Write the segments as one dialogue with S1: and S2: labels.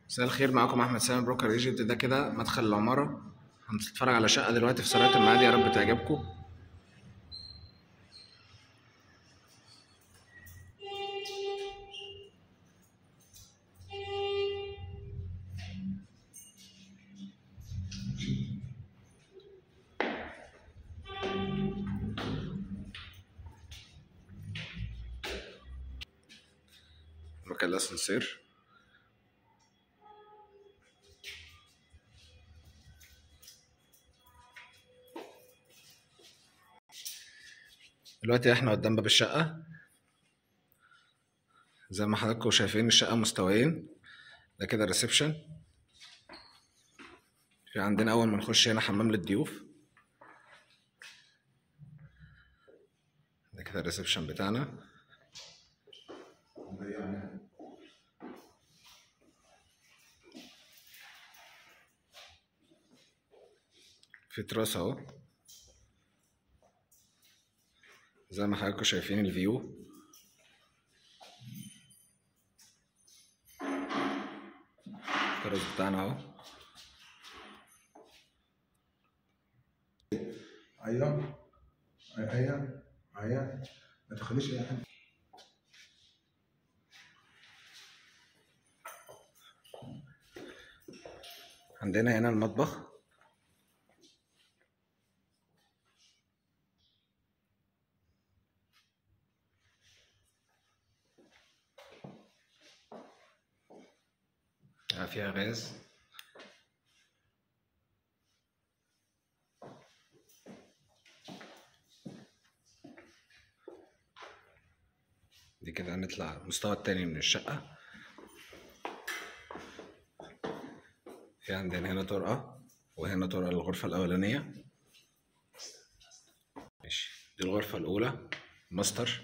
S1: مساء الخير معاكم احمد سامي بروكر ايجنت ده كده مدخل العماره هنتفرج على شقه دلوقتي في سرايا المعادي يا رب تعجبكم مكان الاسانسير دلوقتي احنا قدام باب الشقة زي ما حضراتكم شايفين الشقة مستويين ده كده ريسبشن في عندنا أول ما نخش هنا حمام للضيوف ده كده الريسبشن بتاعنا في تراس اهو زي ما حضراتكم شايفين الفيو التراس بتاعنا اهو
S2: ايوه ايوه ايوه ما تخليش اي حد
S1: عندنا هنا المطبخ آه، فيها غاز دي كده هنطلع المستوى التاني من الشقة في عندنا هنا طرقة وهنا طرقة للغرفة الأولانية ماشي دي الغرفة الأولى ماستر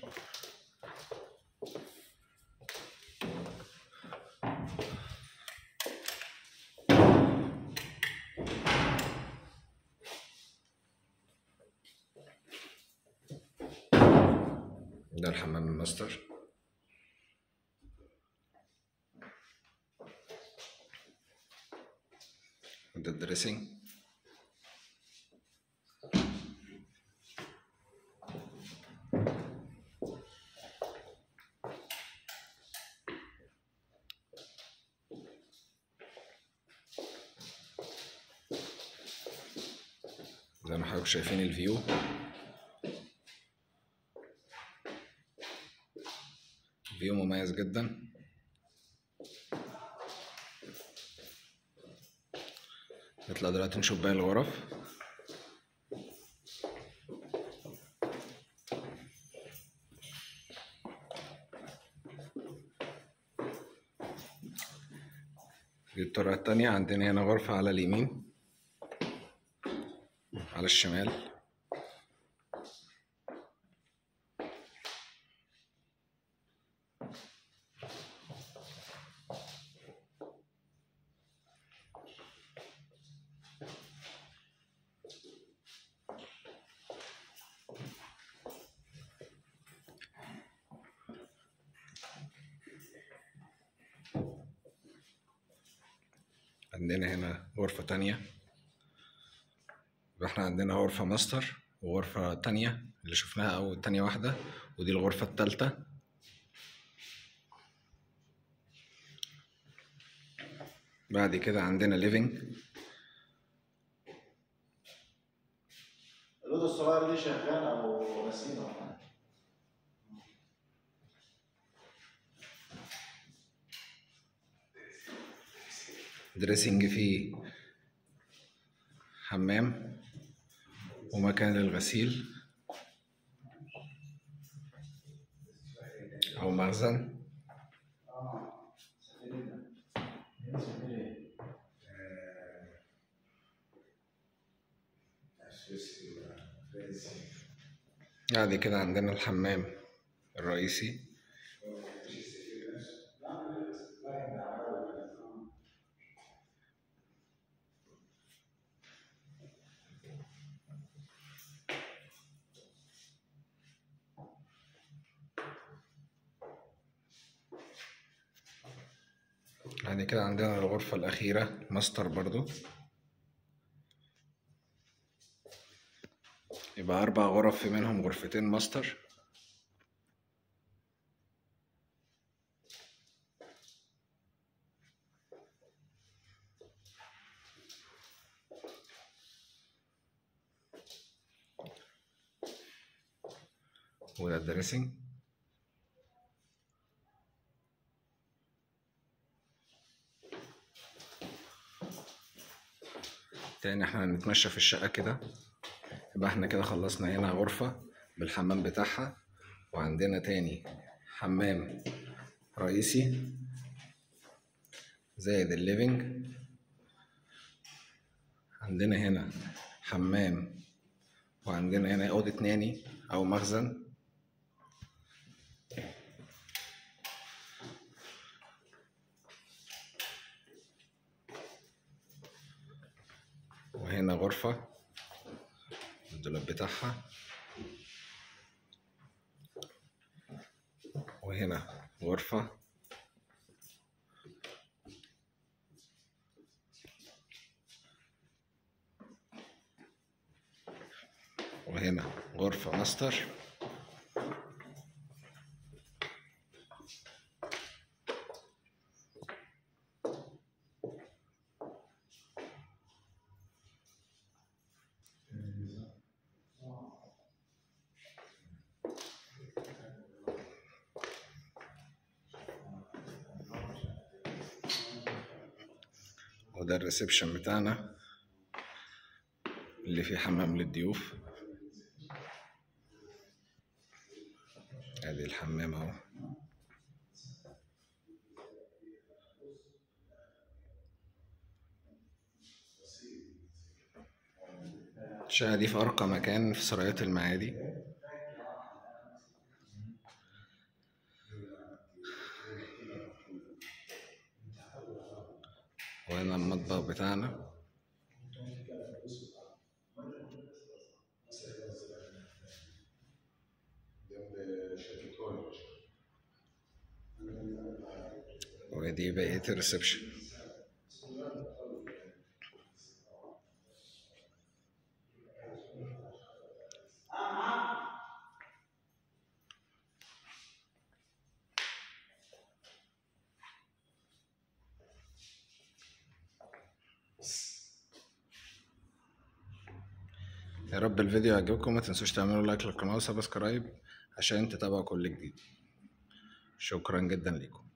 S1: ده الحمام الماستر وده الدريسنج زي ما حضراتكم شايفين الفيو فيو مميز جدا نطلع دلوقتي نشوف باقي الغرف دي الطرقة التانية عندنا هنا غرفة على اليمين على الشمال عندنا هنا غرفة تانية يبقى احنا عندنا غرفة ماستر وغرفة تانية اللي شفناها أول تانية واحدة ودي الغرفة التالتة بعد كده عندنا ليفينج
S3: الأوضة الصغيرة دي شغالة أو غسيلة ولا حاجة؟
S1: دريسنج فيه حمام ومكان للغسيل أو مخزن بعد كده عندنا الحمام الرئيسي بعد كده عندنا الغرفة الأخيرة ماستر برضو يبقى أربع غرف في منهم غرفتين ماستر وده الدريسنج تاني احنا هنتمشى في الشقة كده يبقى احنا كده خلصنا هنا غرفة بالحمام بتاعها وعندنا تاني حمام رئيسي زائد الليفينج عندنا هنا حمام وعندنا هنا أوضة ناني أو مخزن وهنا غرفة الدولاب بتاعها وهنا غرفة وهنا غرفة ماستر وده الريسبشن بتاعنا اللي فيه حمام للضيوف ادي الحمام اهو الشقة دي في أرقى مكان في سرايات المعادي وهنا المطبخ بتاعنا ودي بقية الريسبشن يا رب الفيديو يعجبكم ما تنسوش تعملوا لايك للقناة وسبسكرايب عشان تتابعوا كل جديد شكرا جدا لكم